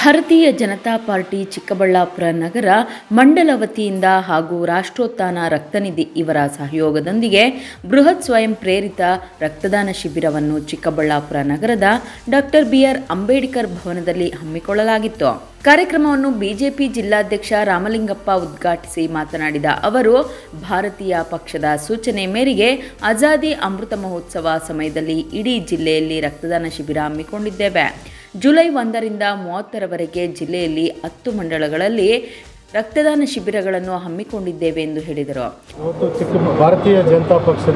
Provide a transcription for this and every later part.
ಭಾರತೀಯ ಜನತಾ ಪಾರ್ಟಿ ಚಿಕ್ಕಬಳ್ಳಾಪುರ ನಗರ ಮಂಡಲ ವತಿಯಿಂದ ಹಾಗೂ ರಾಷ್ಟ್ರೋತ್ಥಾನ ರಕ್ತನಿಧಿ ಇವರ ಸಹಯೋಗದೊಂದಿಗೆ ಬೃಹತ್ ಸ್ವಯಂ ಪ್ರೇರಿತ ರಕ್ತದಾನ ಶಿಬಿರವನ್ನು ಚಿಕ್ಕಬಳ್ಳಾಪುರ ನಗರದ ಡಾಕ್ಟರ್ ಬಿಆರ್ ಅಂಬೇಡ್ಕರ್ ಭವನದಲ್ಲಿ ಹಮ್ಮಿಕೊಳ್ಳಲಾಗಿತ್ತು ಕಾರ್ಯಕ್ರಮವನ್ನು ಬಿಜೆಪಿ ಜಿಲ್ಲಾಧ್ಯಕ್ಷ ರಾಮಲಿಂಗಪ್ಪ ಉದ್ಘಾಟಿಸಿ ಮಾತನಾಡಿದ ಅವರು ಭಾರತೀಯ ಪಕ್ಷದ ಸೂಚನೆ ಮೇರೆಗೆ ಆಜಾದಿ ಅಮೃತ ಮಹೋತ್ಸವ ಸಮಯದಲ್ಲಿ ಇಡೀ ಜಿಲ್ಲೆಯಲ್ಲಿ ರಕ್ತದಾನ ಶಿಬಿರ ಹಮ್ಮಿಕೊಂಡಿದ್ದೇವೆ ಜುಲೈ ಒಂದರಿಂದ ಮೂವತ್ತರವರೆಗೆ ಜಿಲ್ಲೆಯಲ್ಲಿ ಹತ್ತು ಮಂಡಳಗಳಲ್ಲಿ ರಕ್ತದಾನ ಶಿಬಿರಗಳನ್ನು ಹಮ್ಮಿಕೊಂಡಿದ್ದೇವೆ ಎಂದು ಹೇಳಿದರು ಇವತ್ತು ಚಿಕ್ಕ ಭಾರತೀಯ ಜನತಾ ಪಕ್ಷದ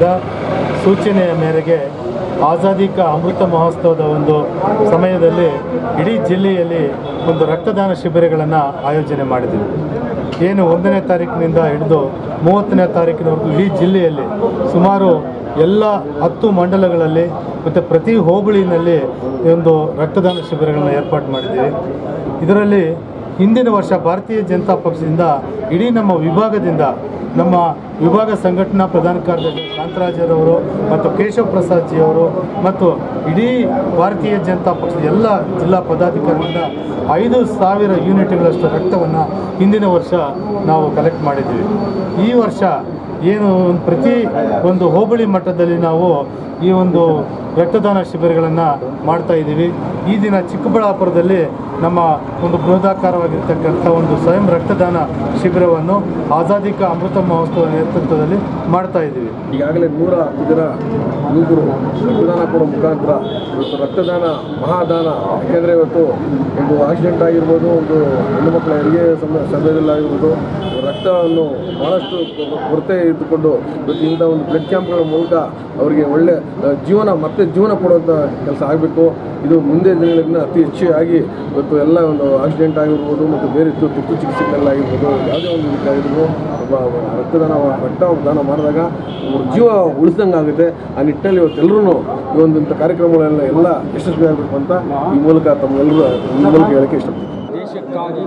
ಸೂಚನೆಯ ಮೇರೆಗೆ ಆಜಾದಿ ಕಾ ಅಮೃತ ಮಹೋತ್ಸವದ ಒಂದು ಸಮಯದಲ್ಲಿ ಇಡೀ ಜಿಲ್ಲೆಯಲ್ಲಿ ಒಂದು ರಕ್ತದಾನ ಶಿಬಿರಗಳನ್ನು ಆಯೋಜನೆ ಮಾಡಿದ್ದೀವಿ ಏನು ಒಂದನೇ ತಾರೀಕಿನಿಂದ ಹಿಡಿದು ಮೂವತ್ತನೇ ತಾರೀಕಿನವರೆಗೂ ಇಡೀ ಜಿಲ್ಲೆಯಲ್ಲಿ ಸುಮಾರು ಎಲ್ಲ ಹತ್ತು ಮಂಡಲಗಳಲ್ಲಿ ಮತ್ತು ಪ್ರತಿ ಹೋಬಳಿನಲ್ಲಿ ಈ ಒಂದು ರಕ್ತದಾನ ಶಿಬಿರಗಳನ್ನು ಏರ್ಪಾಡು ಮಾಡಿದ್ದೀವಿ ಇದರಲ್ಲಿ ಹಿಂದಿನ ವರ್ಷ ಭಾರತೀಯ ಜನತಾ ಪಕ್ಷದಿಂದ ಇಡೀ ನಮ್ಮ ವಿಭಾಗದಿಂದ ನಮ್ಮ ವಿಭಾಗ ಸಂಘಟನಾ ಪ್ರಧಾನ ಕಾರ್ಯದರ್ಶಿ ಕಾಂತರಾಜರವರು ಮತ್ತು ಕೇಶವ ಪ್ರಸಾದ್ ಜಿ ಅವರು ಮತ್ತು ಇಡೀ ಭಾರತೀಯ ಜನತಾ ಪಕ್ಷದ ಎಲ್ಲ ಜಿಲ್ಲಾ ಪದಾಧಿಕಾರಿಗಳಿಂದ ಐದು ಸಾವಿರ ಯೂನಿಟ್ಗಳಷ್ಟು ರಕ್ತವನ್ನು ಹಿಂದಿನ ವರ್ಷ ನಾವು ಕಲೆಕ್ಟ್ ಮಾಡಿದ್ದೀವಿ ಈ ವರ್ಷ ಏನು ಒಂದು ಪ್ರತಿ ಒಂದು ಹೋಬಳಿ ಮಟ್ಟದಲ್ಲಿ ನಾವು ಈ ಒಂದು ರಕ್ತದಾನ ಶಿಬಿರಗಳನ್ನು ಮಾಡ್ತಾ ಇದ್ದೀವಿ ಈ ದಿನ ಚಿಕ್ಕಬಳ್ಳಾಪುರದಲ್ಲಿ ನಮ್ಮ ಒಂದು ಬೃಹದಾಕಾರವಾಗಿರ್ತಕ್ಕಂಥ ಒಂದು ಸ್ವಯಂ ರಕ್ತದಾನ ಶಿಬಿರವನ್ನು ಆಜಾದಿ ಕಾ ಅಮೃತ ಮಹೋತ್ಸವ ನೇತೃತ್ವದಲ್ಲಿ ಮಾಡ್ತಾ ಇದ್ದೀವಿ ಈಗಾಗಲೇ ನೂರ ಹತ್ತು ಜನ ಯುವಕರು ರಕ್ತದಾನ ಕೊಡೋ ಮುಖಾಂತರ ಇವತ್ತು ರಕ್ತದಾನ ಮಹಾದಾನ ಯಾಕೆಂದರೆ ಇವತ್ತು ಒಂದು ಆಕ್ಸಿಡೆಂಟ್ ಆಗಿರ್ಬೋದು ಒಂದು ಹೆಣ್ಣು ಮಕ್ಕಳ ಹೆರಿಗೆ ಸಮ ಸಮಯದಲ್ಲಾಗಿರ್ಬೋದು ರಕ್ತವನ್ನು ಭಾಳಷ್ಟು ಕೊರತೆ ಇದ್ದುಕೊಂಡು ಇವತ್ತು ಇಂಥ ಒಂದು ಬ್ಲಡ್ ಕ್ಯಾಂಪ್ಗಳ ಮೂಲಕ ಅವರಿಗೆ ಒಳ್ಳೆ ಆ, ಜೀವನ ಮತ್ತೆ ಜೀವನ ಕೊಡುವಂಥ ಕೆಲಸ ಆಗಬೇಕು ಇದು ಮುಂದೆ ದಿನಗಳಿಂದ ಅತಿ ಹೆಚ್ಚಾಗಿ ಇವತ್ತು ಎಲ್ಲ ಒಂದು ಆಕ್ಸಿಡೆಂಟ್ ಆಗಿರ್ಬೋದು ಮತ್ತು ಬೇರೆ ತು- ತುರ್ತು ಚಿಕಿತ್ಸೆಗಳಲ್ಲಾಗಿರ್ಬೋದು ಯಾವುದೇ ಒಂದು ಇದಕ್ಕಾಗಿರ್ಬೋದು ಒಬ್ಬ ರಕ್ತದಾನ ರಕ್ತ ದಾನ ಮಾಡಿದಾಗ ಅವ್ರ ಜೀವ ಉಳಿಸ್ದಂಗೆ ಆಗುತ್ತೆ ಆ ನಿಟ್ಟಿನಲ್ಲಿ ಇವತ್ತೆಲ್ಲರೂ ಈ ಒಂದು ಇಂಥ ಕಾರ್ಯಕ್ರಮಗಳೆಲ್ಲ ಎಲ್ಲ ಯಶಸ್ವಿ ಆಗಬೇಕು ಅಂತ ಈ ಮೂಲಕ ತಮ್ಮೆಲ್ಲರೂ ಈ ಮೂಲಕ ಹೇಳೋಕ್ಕೆ ಇಷ್ಟಪಡ್ತೀನಿ ದೇಶಕ್ಕಾಗಿ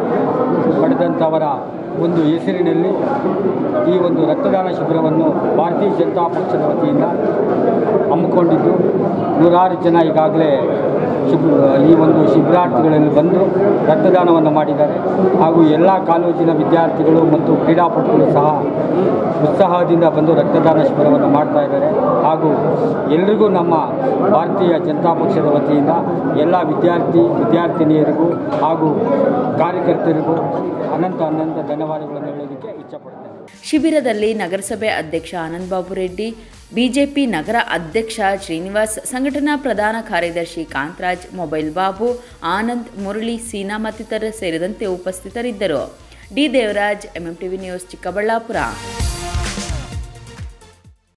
ಪಡೆದಂಥವರ ಒಂದು ಹೆಸರಿನಲ್ಲಿ ಈ ಒಂದು ರಕ್ತದಾನ ಶಿಬಿರವನ್ನು ಭಾರತೀಯ ಜನತಾ ಪಕ್ಷದ ವತಿಯಿಂದ ಹಮ್ಮಿಕೊಂಡಿದ್ದು ನೂರಾರು ಜನ ಈಗಾಗಲೇ ಶಿಬ್ ಈ ಒಂದು ಶಿಬಿರಾರ್ಥಿಗಳಲ್ಲಿ ಬಂದು ರಕ್ತದಾನವನ್ನು ಮಾಡಿದ್ದಾರೆ ಹಾಗೂ ಎಲ್ಲ ಕಾಲೇಜಿನ ವಿದ್ಯಾರ್ಥಿಗಳು ಮತ್ತು ಕ್ರೀಡಾಪಟುಗಳು ಸಹ ಉತ್ಸಾಹದಿಂದ ಬಂದು ರಕ್ತದಾನ ಶಿಬಿರವನ್ನು ಮಾಡ್ತಾ ಇದ್ದಾರೆ ಹಾಗೂ ಎಲ್ರಿಗೂ ನಮ್ಮ ಭಾರತೀಯ ಜನತಾ ಪಕ್ಷದ ವತಿಯಿಂದ ಎಲ್ಲ ವಿದ್ಯಾರ್ಥಿ ವಿದ್ಯಾರ್ಥಿನಿಯರಿಗೂ ಹಾಗೂ ಕಾರ್ಯಕರ್ತರಿಗೂ ಅನಂತ ಅನಂತ ಧನ್ಯವಾದಗಳನ್ನು ಹೇಳೋದಕ್ಕೆ ಇಚ್ಛಪಡ್ತೇನೆ ಶಿಬಿರದಲ್ಲಿ ನಗರಸಭೆ ಅಧ್ಯಕ್ಷ ಆನಂದ್ ಬಾಬು ರೆಡ್ಡಿ ಬಿಜೆಪಿ ನಗರ ಅಧ್ಯಕ್ಷ ಶ್ರೀನಿವಾಸ್ ಸಂಘಟನಾ ಪ್ರಧಾನ ಕಾರ್ಯದರ್ಶಿ ಕಾಂತರಾಜ್ ಮೊಬೈಲ್ ಬಾಬು ಆನಂದ್ ಮುರಳಿ ಸೀನಾ ಮತ್ತಿತರ ಸೇರಿದಂತೆ ಉಪಸ್ಥಿತರಿದ್ದರು D Devaraj MMTV news Chikkaballapur